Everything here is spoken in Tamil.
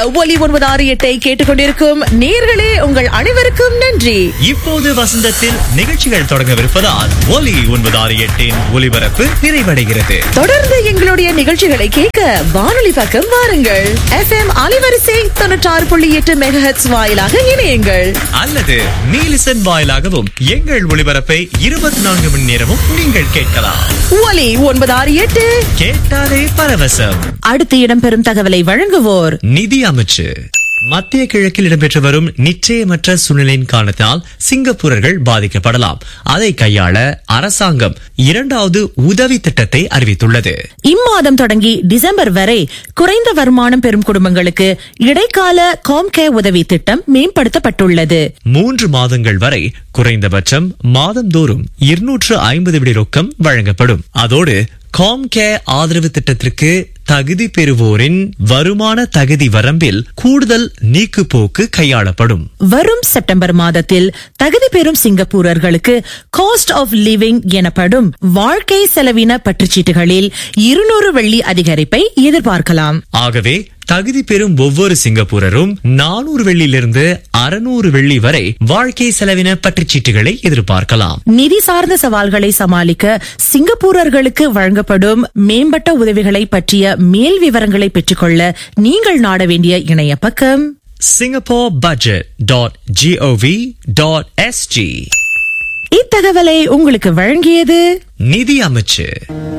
ஒலி ஒன்பது ஆறு எட்டை கேட்டுக்கொண்டிருக்கும் நேர்களே உங்கள் அனைவருக்கும் நன்றி இப்போது வசந்தத்தில் நிகழ்ச்சிகள் தொடங்கவிருப்பதால் ஒலி ஒன்பது ஆறு எட்டின் ஒலிபரப்பு நிறைவடைகிறது தொடர்ந்து எங்களுடைய நிகழ்ச்சிகளை கேட்க வானொலி பக்கம் வாருங்கள் எஃப்எம் அலைவரிசை தொண்ணூற்றாறு புள்ளி எட்டு மெகஹெட்ஸ் வாயிலாக இணையுங்கள் அல்லது மீலிசன் வாயிலாகவும் எங்கள் ஒளிபரப்பை இருபத்தி நான்கு மணி நேரமும் நீங்கள் கேட்கலாம் ஒலி ஒன்பது ஆறு எட்டு கேட்டாலே பரவசம் அடுத்து இடம்பெறும் தகவலை வழங்குவோர் நிதி அமைச்சு மத்திய கிழக்கில் இடம்பெற்று வரும் நிச்சயமற்ற சூழ்நிலையின் காரணத்தால் சிங்கப்பூரர்கள் பாதிக்கப்படலாம் அதை கையாள அரசாங்கம் இரண்டாவது உதவி திட்டத்தை அறிவித்துள்ளது இம்மாதம் தொடங்கி டிசம்பர் வரை குறைந்த வருமானம் பெறும் குடும்பங்களுக்கு இடைக்கால காம்கேர் உதவி திட்டம் மேம்படுத்தப்பட்டுள்ளது மூன்று மாதங்கள் வரை குறைந்தபட்சம் மாதந்தோறும் இருநூற்று ஐம்பது விடி ரொக்கம் வழங்கப்படும் அதோடு காம்கே ஆதரவு திட்டத்திற்கு தகுதி பெறுவோரின் வருமான தகுதி வரம்பில் கூடுதல் நீக்குப்போக்கு கையாளப்படும் வரும் செப்டம்பர் மாதத்தில் தகுதி பெறும் சிங்கப்பூரர்களுக்கு காஸ்ட் ஆஃப் லிவிங் எனப்படும் வாழ்க்கை செலவின பற்றுச்சீட்டுகளில் இருநூறு வெள்ளி அதிகரிப்பை எதிர்பார்க்கலாம் ஆகவே தகுதி பெறும் ஒவ்வொரு சிங்கப்பூரரும் நானூறு வெள்ளியிலிருந்து அறுநூறு வெள்ளி வரை வாழ்க்கை செலவின பற்றுச்சீட்டுகளை எதிர்பார்க்கலாம் நிதி சார்ந்த சவால்களை சமாளிக்க சிங்கப்பூரர்களுக்கு வழங்கப்படும் மேம்பட்ட உதவிகளை பற்றிய மேல் விவரங்களை பெற்றுக்கொள்ள நீங்கள் நாட வேண்டிய இணைய பக்கம் Singapore budget dot G O V dot S G இத்தகவலை உங்களுக்கு வழங்கியது நிதி அமைச்சு